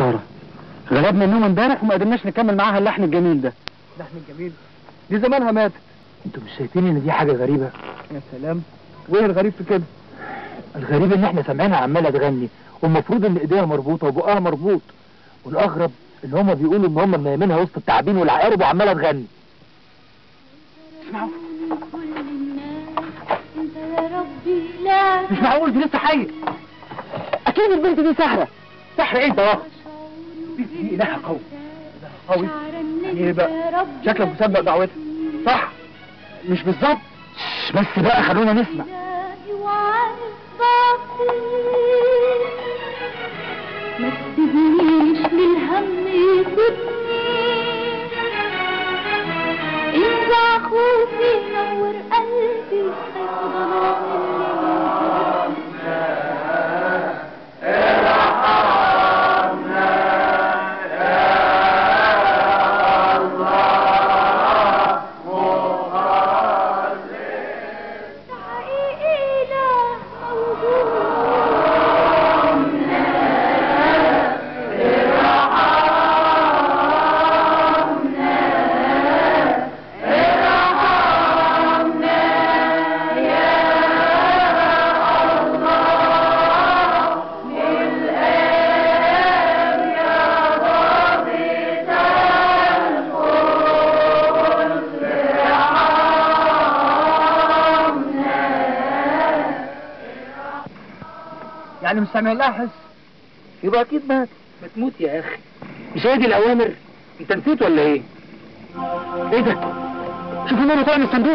خساره غلبنا النوم امبارح وما قدرناش نكمل معاها اللحن الجميل ده لحن الجميل دي زمانها ماتت انتوا مش شايفين ان دي حاجه غريبه يا سلام وايه الغريب في كده الغريب ان احنا سامعينها عماله تغني والمفروض ان ايديها مربوطه وبقها مربوط والاغرب ان هم بيقولوا ان هم منيمينها وسط التعابين والعقارب وعماله تغني اسمعوا كل الناس انت يا ربي لا مش معقول دي لسه حيه اكيد البنت دي سحره سحر ايه ده دي دي إلهها قوي. قوي يعني ايه بقى شكلك مسبق دعوتها صح مش بالظبط بس بقى خلونا نسمع وعن الباطل ما تسيبنيش للهم يسيبني انزع خوفي نور قلبي حقيقي لا يعني مش سامع لها حس يبقى اكيد مات بتموت يا اخي مش هي دي الاوامر انت نسيت ولا ايه ايه ده شوف النور طالع من الصندوق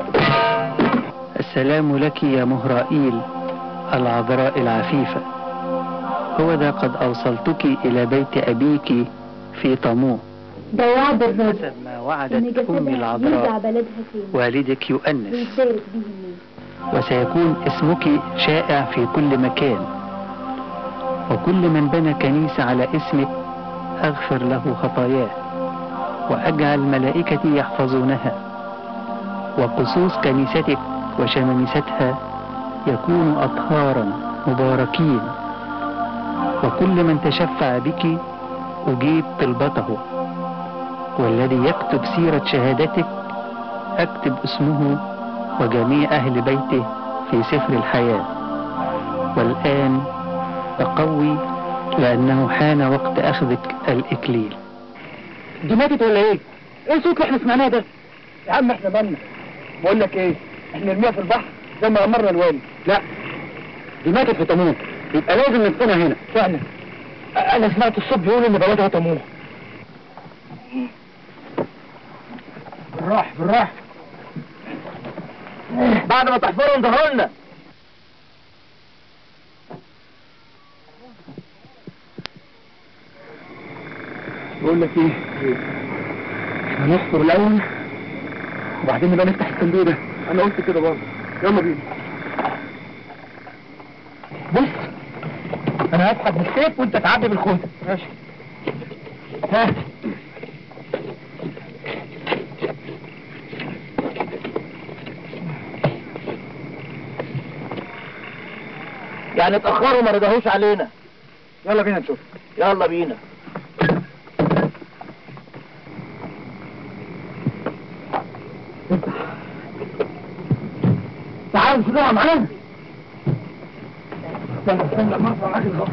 السلام لك يا مهرائيل العذراء العفيفة هو ذا قد أوصلتك إلى بيت أبيك في طموح ده وعد الرب حسب ما ان وعدت جسدها أمي يرجع العذراء بلدها فين والدك يؤنس ويشارك به الناس وسيكون اسمك شائع في كل مكان وكل من بنى كنيسة على اسمك أغفر له خطاياه وأجعل ملائكتي يحفظونها وقصوص كنيستك وشمامستها يكونوا أطهارا مباركين وكل من تشفع بك أجيب طلبته والذي يكتب سيرة شهادتك أكتب اسمه وجميع أهل بيته في سفر الحياة والآن تقوي لأنه حان وقت أخذك الإكليل دي ماتت ولا ايه ايه الصوت اللي احنا سمعناه ده يا عم احنا مالنا بقول لك ايه احنا نرميها في البحر زي ما امرنا الوالي لا دي ماتت في طموح يبقى لازم ندفنها هنا فعلا انا سمعت الصوت بيقول ان بلدها طموح بالراحه بالراحه بعد ما تحفروا انظهروا لنا بقول لك ايه احنا نحفر الاول وبعدين نبقى نفتح الصندوق ده انا قلت كده برضه يلا بينا بص انا هسحب بالسيف وانت تعبي بالخوذه ماشي ها يعني اتأخروا ما رضاهوش علينا يلا بينا نشوف يلا بينا تعالوا شوفوها معانا استنى استنى لما ارفع معاك الغطس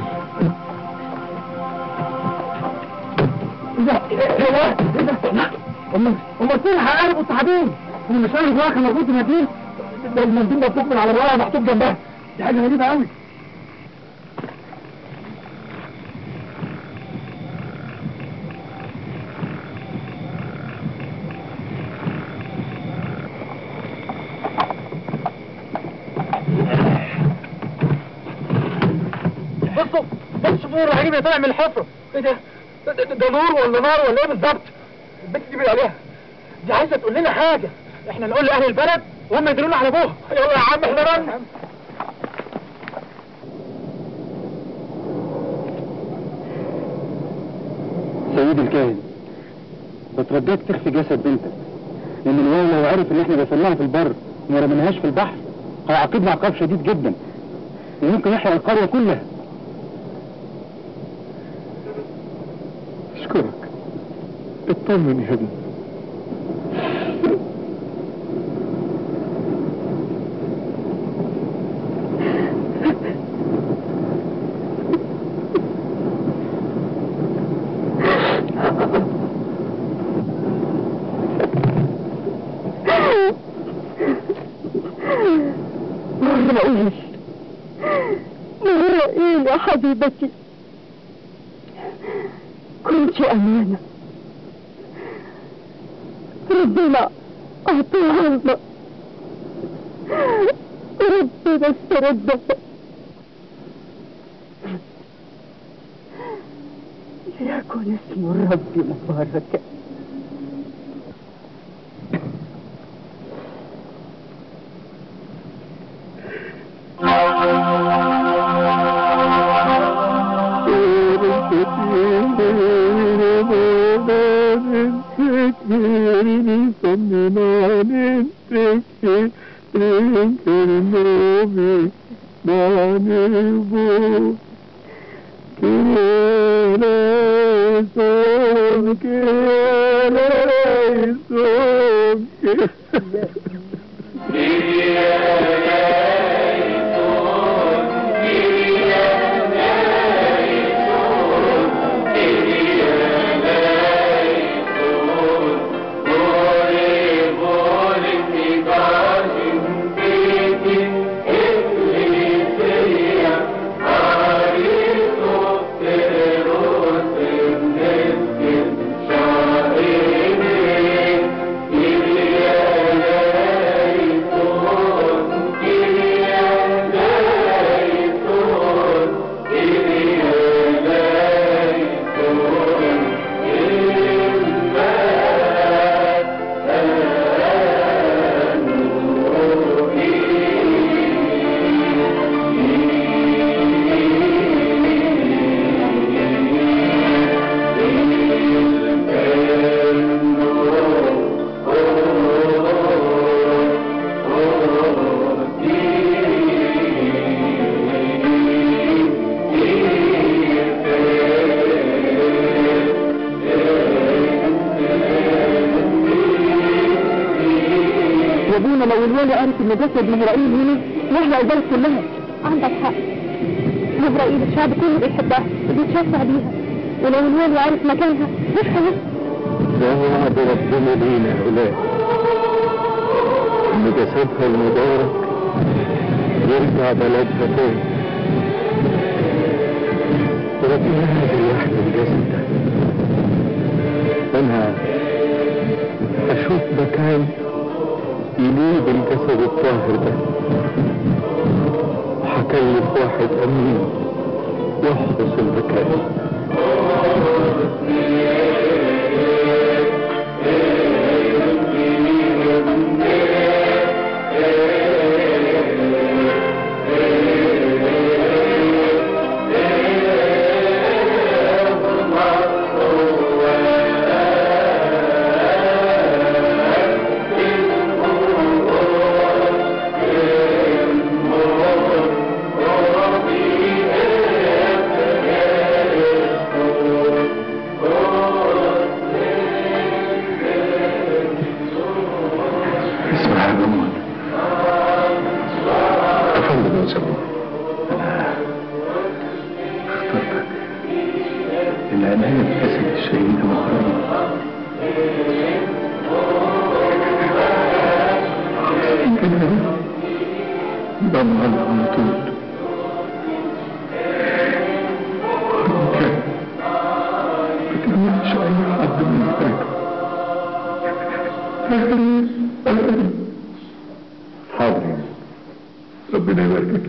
ايه ده؟ ايه ده؟ ايه ده؟ هم هم فين هيقلبوا الصحابين؟ هم مش عارف واحد مربوط بمنديل ده المنديل مكتوب من على الورقه محطوط جنبها دي حاجه غريبه قوي بصوا بصوا شوفوا الرهيب اللي طالع من الحفره ايه ده؟ ده, ده, ده نور ولا نار ولا ايه بالظبط؟ البنت دي بيقول عليها دي عايزه تقول لنا حاجه احنا نقول لاهل البلد وهم يدلونا على ابوها يلا يا عم احنا رن سيدي الكاهن بترجاك تخفي جسد بنتك لان الوالي لو عرف ان احنا دفناها في البر وما رميناهاش في البحر هيعاقبنا عقاب شديد جدا وممكن يحرق القريه كلها اطمن يا ابني رئيل من رئيل يا حبيبتي كنت أمانة ربنا أعطاها لنا ربنا استردها ليكن اسم الرب مباركا يا لو الوالي عرف ان جسد مهرائيل هنا يحرق البلد كلها عندك حق مهرائيل الشعب كله بيحبها وبيتشفع بيها ولو الوالي عرف مكانها مش هيسكت ده وعد ربنا لينا يا أولاد إن جسدها المبارك يرجع بلدها تاني وربنا قادر يحمي الجسد ده أنا أشوف مكان يليق بالجسد الطاهر ده وهكلف واحد أمين يحرس المكان اسمع يا جمال افندم يا سمون انا اخترتك للعناية بجسد الشهيد مهران كده ضمن على طول ما تعملش اي حد من غيره حاضر ربنا يبارك لك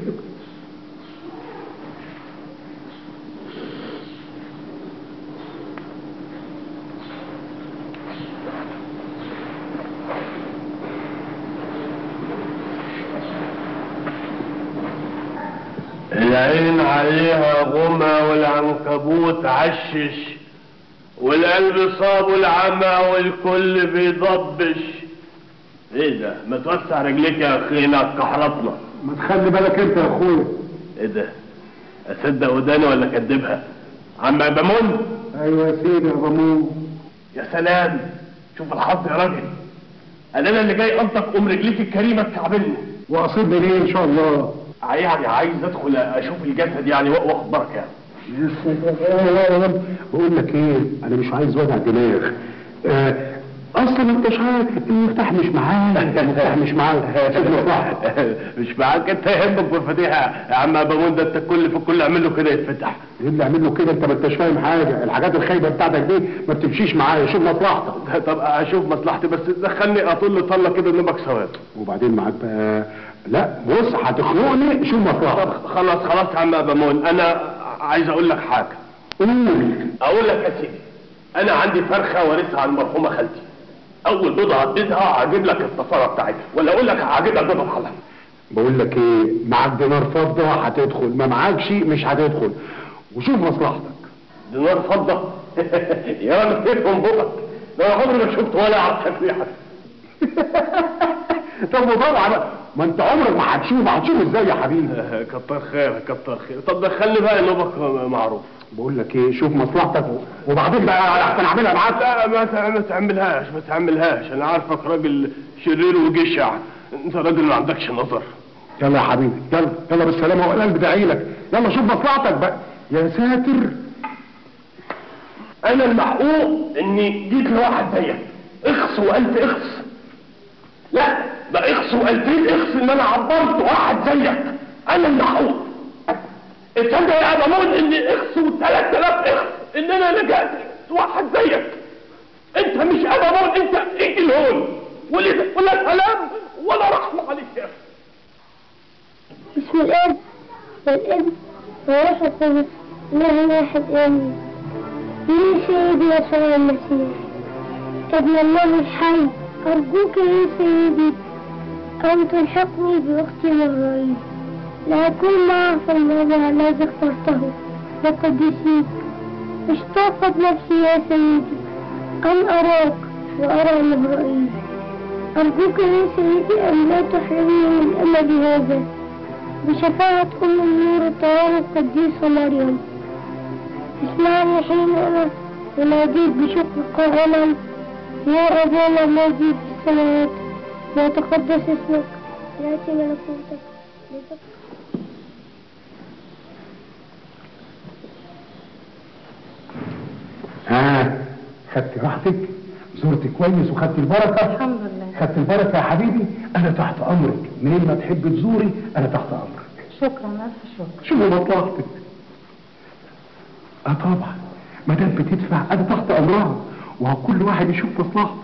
العين عليها غمى والعنكبوت عشش والقلب صابه العمى والكل بيضبش ايه ده ما توسع رجليك يا اخينا كحرطنا ما تخلي بالك انت يا اخويا ايه ده اصدق وداني ولا اكدبها عم بمون ايوه يا سيدي يا ضمون يا سلام شوف الحظ يا راجل انا انا اللي جاي انطق ام رجليك الكريمه تكعبلني واصيبني ليه ان شاء الله يعني عايز ادخل اشوف الجسد يعني واخد بركه يعني. يا سلام بقول لك ايه انا مش عايز وجع دماغ آه، اصلا انت مش عارف المفتاح مش معايا المفتاح مش معايا سيب المفتاح مش معاك انت يهمك بالفتيحه يا عم ابو ده انت الكل في الكل اعمل له كده يتفتح ايه اللي اعمل له كده انت ما انتش فاهم حاجه الحاجات الخايبه بتاعتك دي ما بتمشيش معايا شوف مصلحتك طب اشوف مصلحتي بس دخلني اطل طله كده نبك سواد وبعدين معاك بقى لا بص هتخنقني شوف مصلحتك طب خلاص خلاص يا عم ابامون انا عايز اقول لك حاجه قول اقول لك يا سيدي انا عندي فرخه وارثها عن المرحومه خالتي اول بيضه عديتها هجيب لك الصفاره بتاعتها ولا اقول لك هجيب لك بيضه بحالها بقول لك ايه معاك دينار فضه هتدخل ما معاكش مش هتدخل وشوف مصلحتك دينار فضه يا انا فيكم بقك ده انا عمري ما شفت ولا عسكر ريحه طب وطبعا ما انت عمرك ما هتشوف هتشوف ازاي يا حبيبي كتر خيرك كتر خير طب دخلني بقى نوبك معروف بقول لك ايه شوف مصلحتك وبعدين بقى احسن اعملها معاك لا ما تع- ما تعملهاش ما تعملهاش انا عارفك راجل شرير وجشع انت راجل ما عندكش نظر يلا يا حبيبي يلا يلا بالسلامه والقلب داعي لك يلا شوف مصلحتك بقى يا ساتر انا المحقوق اني جيت لواحد زيك اخص والف اخص لا ده اخص والفين اخص ان انا عبرت واحد زيك انا المحقوق تصدق يا ابامون اني اخص وثلاث الاف اخص ان انا لجأت واحد زيك انت مش ابامون انت ايه الهون ولا ولا سلام ولا رحمه عليك يا اخي بسم الاب والابن والروح القدس الله واحد امين من سيدي يسوع المسيح ابن الله الحي ارجوك يا سيدي ان تلحقني باختي مهرين لاكون معها في الموضع الذي اخترته وقدسيك اشتاقت نفسي يا سيدي ان اراك وارى مهرين ارجوك يا سيدي ان لا تحرمني من امل هذا بشفاعة أم النور الطوال القديسة مريم اسمعني حين أنا أناديك بشكر قائلا يا أبانا الذي في السماوات ليتقدس اسمك يأتي ملكوتك لتكن ها خدت راحتك زرت كويس وخدت البركه الحمد لله خدت البركه يا حبيبي انا تحت امرك منين ما تحب تزوري انا تحت امرك شكرا ألف شكر شوفي مصلحتك اه طبعا ما دام بتدفع انا تحت امرها وكل واحد يشوف مصلحته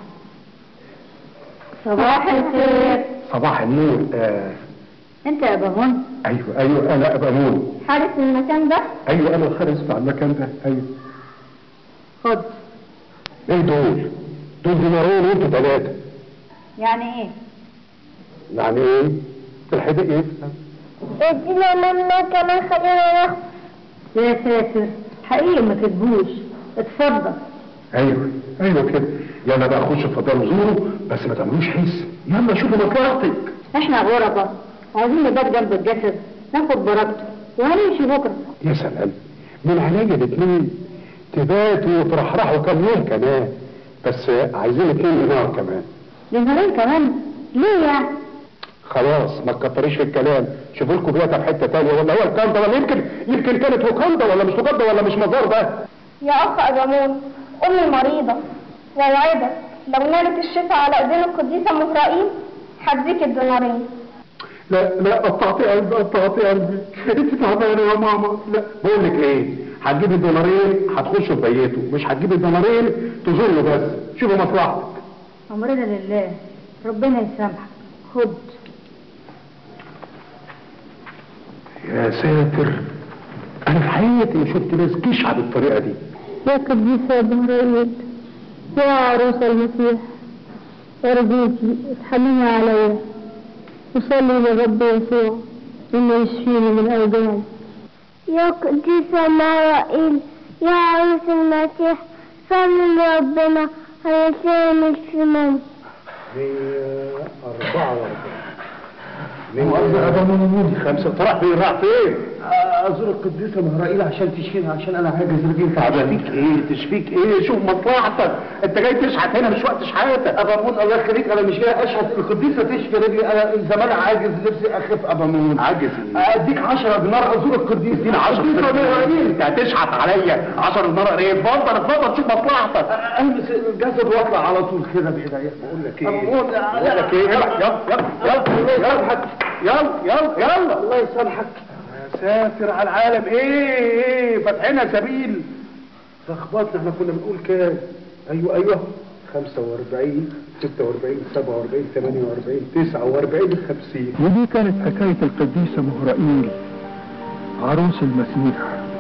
صباح الخير صباح النور آه. أنت يا بابون ايوه ايوه انا ابقى مون حارس المكان ده ايوه انا الحارس بتاع المكان ده ايوه خد ايه دول دول دينارين وانتوا ثلاثه يعني إيه يعني ايه الحدق ايه ادينا منا كمان خلينا ناخد يا ساتر حقيقي ما كتبوش اتفضل ايوه ايوه كده يلا بقى خش اتفضلوا زوروا بس ما تعملوش حس يلا شوفوا مصلحتك احنا غربة عايزين نبات جنب الجسد ناخد بركته وهنمشي بكرة يا سلام من عينيا الاثنين تباتوا وترحرحوا كام يوم كمان بس عايزين اتنين دينار كمان نهارين كمان ليه يعني خلاص ما تكتريش في الكلام شوفوا لكم بيتها في حته ثانيه ولا هو الكلام ده ولا يمكن يمكن كانت لوكاندا ولا مش لوكاندا ولا مش مزار ده يا أخ أبامون أمي مريضة ووعدك لو نالت الشفاء على إيدين القديسة مفرائيل هديك الدينارين لا لا قطعتي قلبي قطعتي قلبي انت تعبانه يا ماما لا بقول لك ايه هتجيب الدينارين هتخشوا في بيته مش هتجيب الدينارين تزور له بس شوفوا مصلحتك أمرنا لله ربنا يسامحك خد يا ساتر انا في حياتي ما شفت ناس جشعه بالطريقه دي يا قديسة مهرائيل يا عروس المسيح أرجوكي اتحملي عليا وصلي لرب يسوع إنه يشفيني من أوجاعي يا قديسة مهرائيل يا عروس المسيح صلي لربنا علشان الشمال 144 مؤاخذة يا ابو منمودي خمسة طرح فين راح فين؟ ازور القديسه مهرائيل عشان تشفيني عشان انا عاجز رجلي تعبان تشفيك ايه تشفيك ايه شوف مصلحتك انت جاي تشحت هنا مش وقت شحاتك ابامون الله يخليك انا مش جاي اشحت القديسه تشفي رجلي انا من زمان عاجز نفسي اخف ابامون عاجز ايه اديك 10 دينار ازور القديس دي 10 دينار انت هتشحت عليا 10 دينار ايه اتفضل اتفضل شوف مصلحتك البس الجسد واطلع على طول كده بايديا بقول لك ايه بقول لك ايه يلا يلا يلا يلا يلا يلا يلا الله يسامحك يا ساتر على العالم ايه ايه فاتحينها سبيل لخبطنا احنا كنا بنقول كام ايوه ايوه 45 46 47 48 49 50 ودي كانت حكاية القديسة مهرائيل عروس المسيح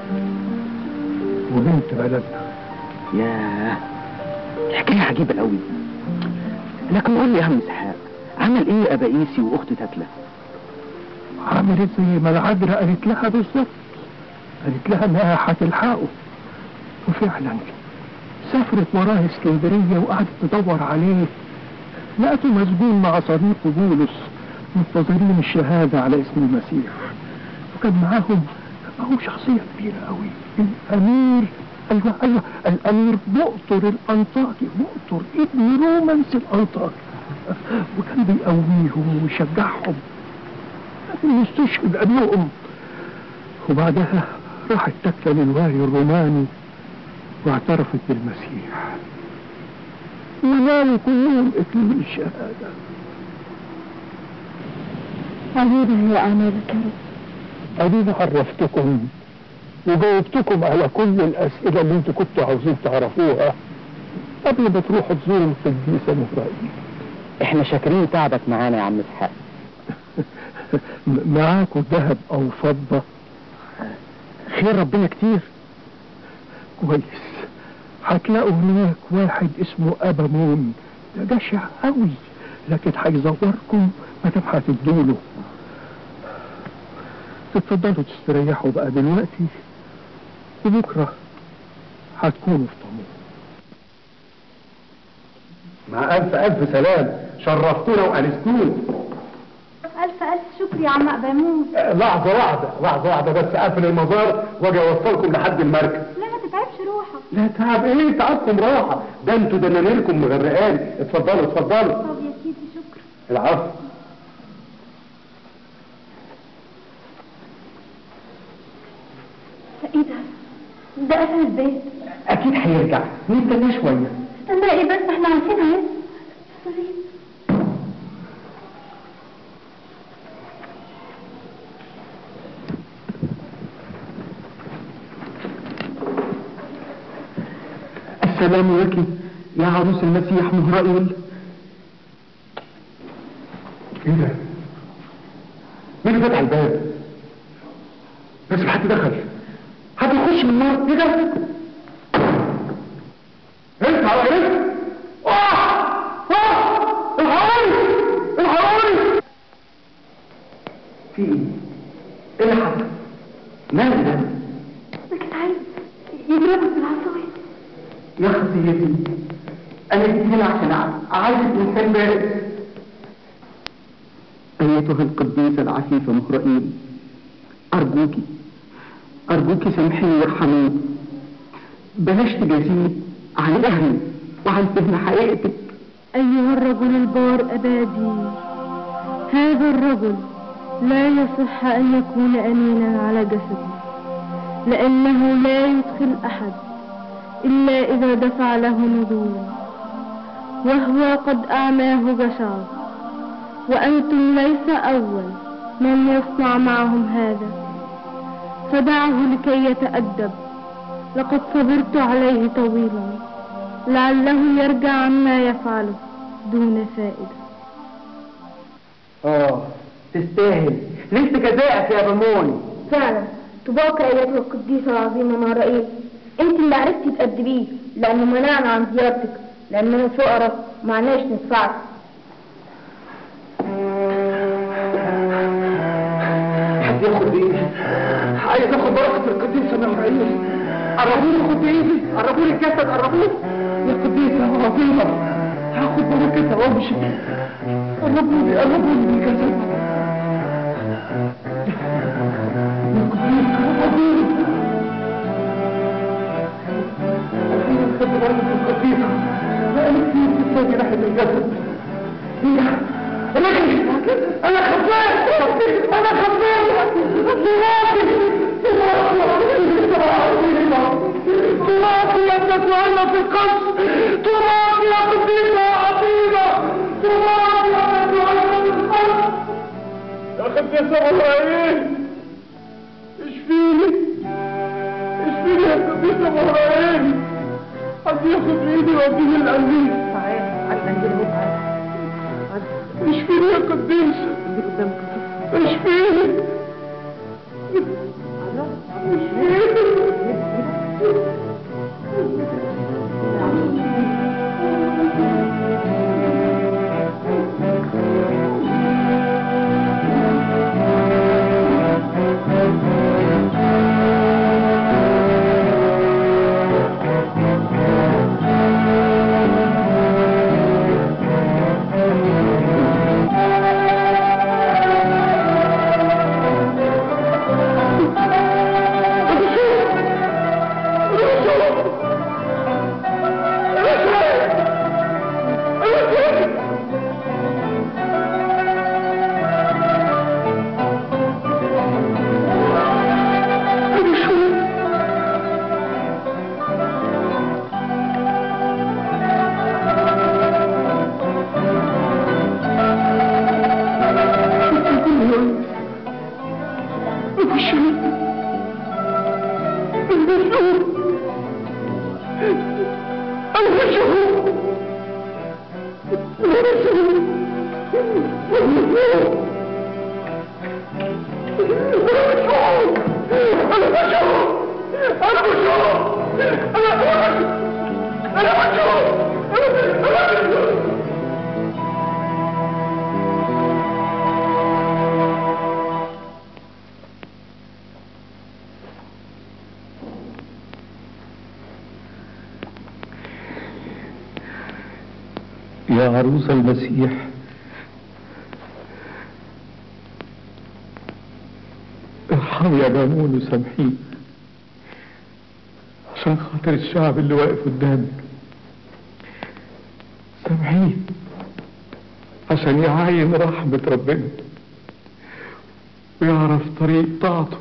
وبنت بلدنا ياه حكاية عجيبة قوي لكن قول لي يا عم اسحاق عمل ايه ابائيسي واخت تتلة عملت زي ما العذراء قالت لها بالظبط قالت لها انها هتلحقه وفعلا سافرت وراه اسكندرية وقعدت تدور عليه لقته مسجون مع صديقه بولس منتظرين الشهادة على اسم المسيح وكان معاهم معاهم شخصية كبيرة قوي الأمير أيوة أيوة الأمير بؤطر الأنطاكي بؤطر ابن رومانس الأنطاكي وكان بيقويهم ويشجعهم لكن يستشهد قبلهم وبعدها راحت تكة للوالي الروماني واعترفت بالمسيح ونالوا كلهم إكليل الشهادة عجيبة هي أعمالك يا رب أدينا عرفتكم وجاوبتكم على كل الأسئلة اللي انتوا كنتوا عاوزين تعرفوها قبل ما تروحوا تزوروا القديسة مهرائيل احنا شاكرين تعبك معانا يا عم اسحاق م- معاكم ذهب أو فضة خير ربنا كتير كويس هتلاقوا هناك واحد اسمه أبامون ده جشع قوي لكن هيزوركم ما دام هتدوله تتفضلوا تستريحوا بقى دلوقتي وبكرة هتكونوا في طموح مع الف الف سلام شرفتونا وانستونا ألف ألف شكر يا عم أبامون لحظة واحدة لحظة واحدة بس اقفل المزار واجي اوصلكم لحد المركز لا ما تتعبش روحك لا تعب ايه تعبكم راحة ده انتوا دنانيركم مغرقاني اتفضلوا اتفضلوا طب يا سيدي شكرا العفو ايه ده؟ ده قفل البيت اكيد هيرجع نستناه شوية استنى ايه بس احنا عارفين اهي طيب. السلام لك يا عروس المسيح مهرائيل ايه ده؟ مين اللي فتح الباب؟ لازم حد دخل حد يخش من النار ايه ده؟ انت على ايه؟ اه اه الحرامي الحرامي في ايه؟ ايه اللي حصل؟ ماله ده؟ ده كان عايز يضربك بالعصاية يا خطيتي انا جيت هنا عشان اعالج انسان بارد ايتها القديسه العفيفه مهرائيل ارجوكي ارجوكي سامحيني وارحميني بلاش تجازيني عن اهلي وعن فهم حقيقتك أيها الرجل البار أبادي هذا الرجل لا يصح أن يكون أمينا على جسده لأنه لا يدخل أحد إلا إذا دفع له نذورا وهو قد أعماه جشعه وأنتم ليس أول من يصنع معهم هذا فدعه لكي يتأدب لقد صبرت عليه طويلا لعله يرجع عما يفعله دون فائدة اه تستاهل ليس جزائك يا بمون فعلا طباق ايتها القديسة العظيمة مهرائيل انت اللي عرفتي تأدبيه لانه منعنا عن زيارتك لاننا فقراء معناش ندفعك حد ياخد ايه؟ عايز اخد بركة القديسة مهرائيل قربوني خد ايدي قربوني الجسد قربوني يا قديسة عظيمة هاخد بركتها وامشي قربوني قربوني بالجسد يا قديسة الجسد لكن انا خفيت انا خفيت تراثي تراثي يا تتولى في القصر تراثي يا قديسة عظيمة تراثي يا تتولى في القصر يا قديسة ابراهيم اشفيني اشفيني يا قديسة ابراهيم حد ياخد بايدي واديه القلبي اشفيني يا قديس اشفيني يا عروس المسيح ارحمي يا مامون وسامحيه عشان خاطر الشعب اللي واقف قدامك سامحيه عشان يعاين رحمة ربنا ويعرف طريق طاعته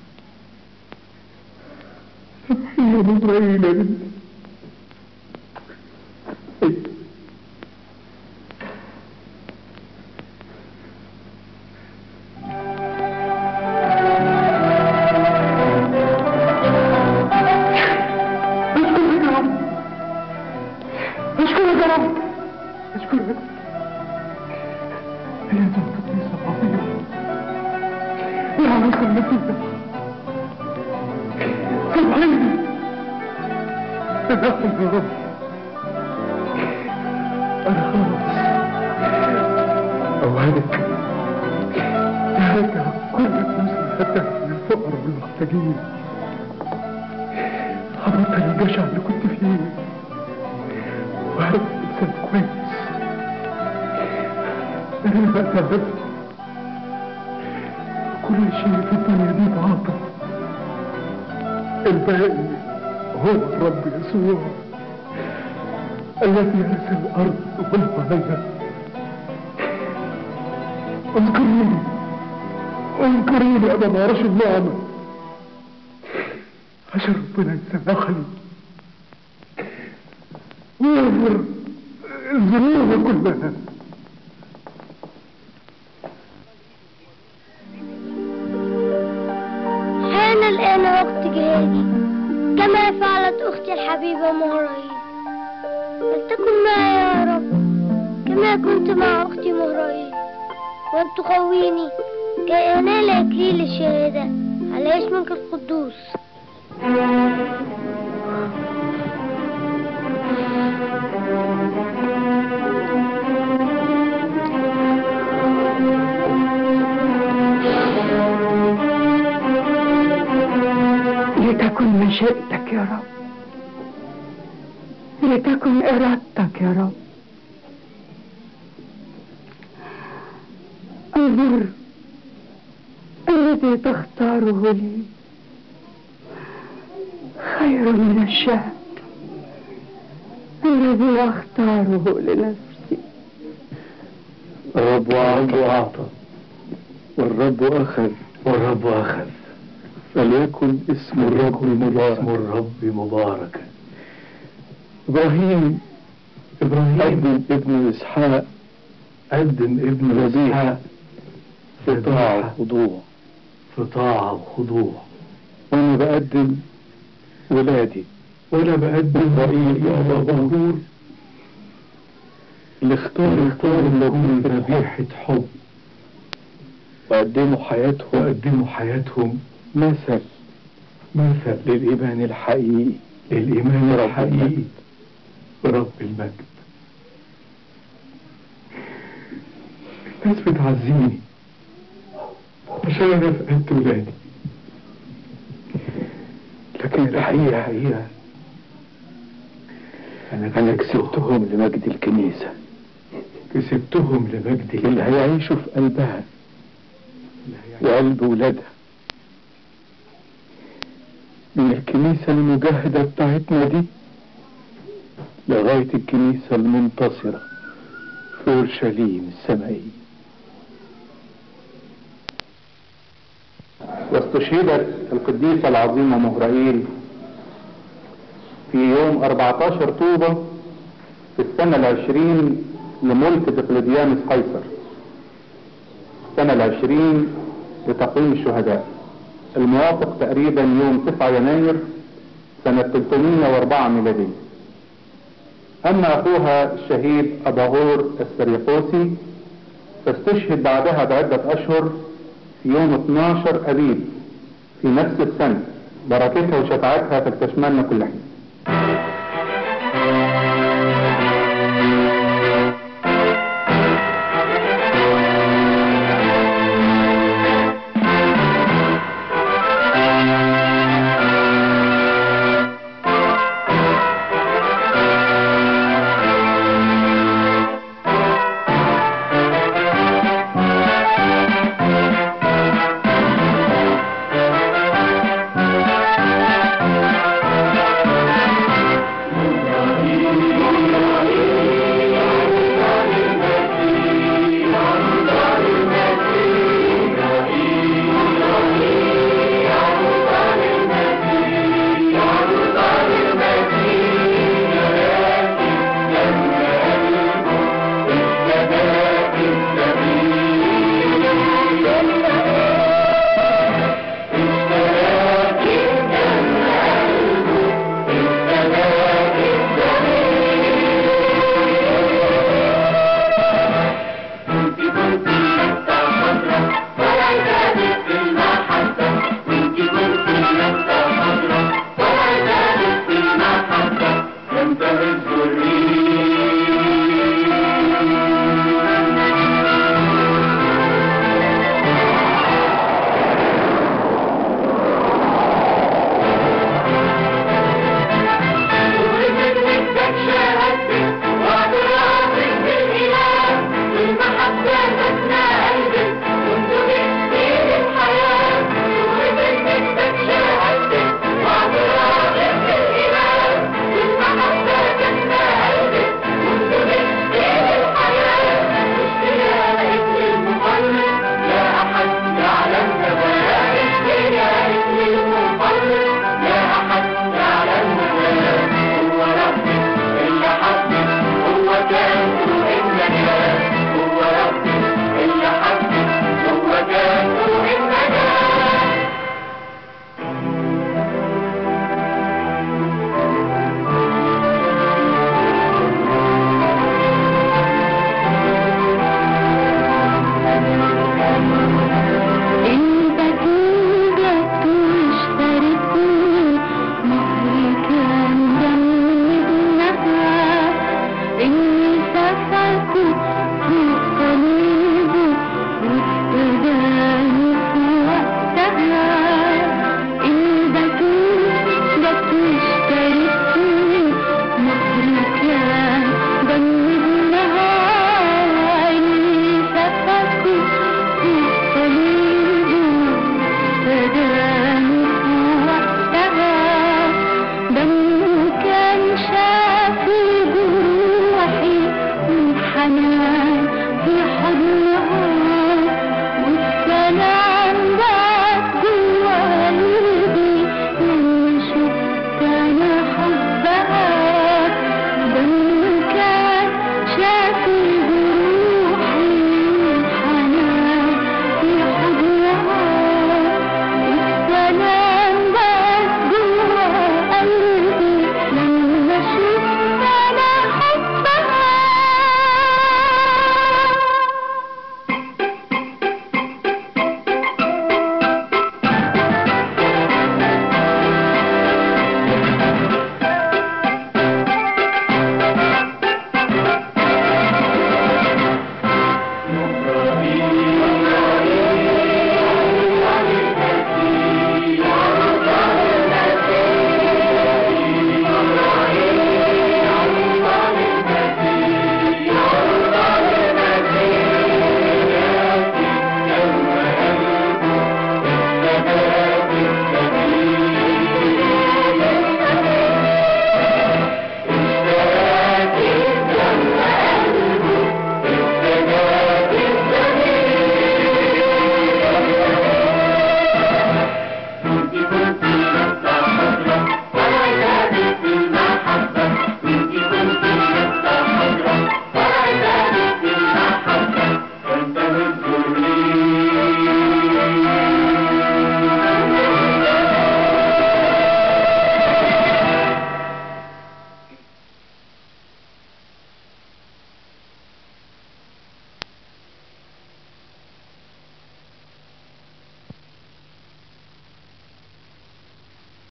سامحيه يا مزرعيل يا بنتي اشكرك يا رب اشكرك هي انت القديسة العظيمة يا عروس المسيح سامحيني سامحني يا رب انا خلاص اوعدك هرجع كل فلوس اللي خدتها للفقراء والمحتاجين هبطل الجشع اللي كنت فيه وهبقى انسان كويس انا بقى سببت كل شيء في الدنيا دي تعاطى الباقي هو الرب يسوع الذي يرث الارض ومن عليها اذكروني اذكروني امام عرش النعمه عشان ربنا يسامحني ويغفر الذنوب كلها حان الآن وقت جهادي كما فعلت أختي الحبيبة مهرائيل فلتكن معي يا رب كما كنت مع أختي مهرائيل وأن تقويني كي أنال إكليل الشهادة على اسمك القدوس لتكن مشيئتك يا رب لتكن إرادتك يا رب انظر الذي تختاره لي خير من الشهد الذي أختاره لنفسي الرب أعطى والرب أخذ والرب أخذ فليكن اسم الرب مبارك اسم الرب مباركا إبراهيم إبراهيم قدم ابن إسحاق قدم ابن ذبيحة إسحاق في طاعة ذبيحة وخضوع في طاعة وخضوع وأنا بقدم ولادي وأنا بقدم إسرائيل يا غفور اللي اختاروا اختار لكم ذبيحة حب وقدموا حياتهم وقدموا حياتهم مثل مثل للإيمان الحقيقي للإيمان رب الحقيقي المجد. برب المجد الناس بتعزيني عشان أنا فقدت ولادي لكن الحقيقة الحقيقة أنا أنا كسبتهم لمجد الكنيسة كسبتهم لمجد اللي الله هيعيشوا في قلبها وقلب ولادها من الكنيسة المجاهدة بتاعتنا دي لغاية الكنيسة المنتصرة في أورشليم السمائية واستشهدت القديسة العظيمة مهرائيل في يوم 14 طوبة في السنة العشرين لملك دقلديانوس قيصر السنة العشرين لتقويم الشهداء الموافق تقريبا يوم 9 يناير سنة 304 ميلادية أما أخوها الشهيد أباغور السريقوسي فاستشهد بعدها بعدة أشهر في يوم 12 أبيب في نفس السنة بركتها وشفاعتها تكتشملنا كل حين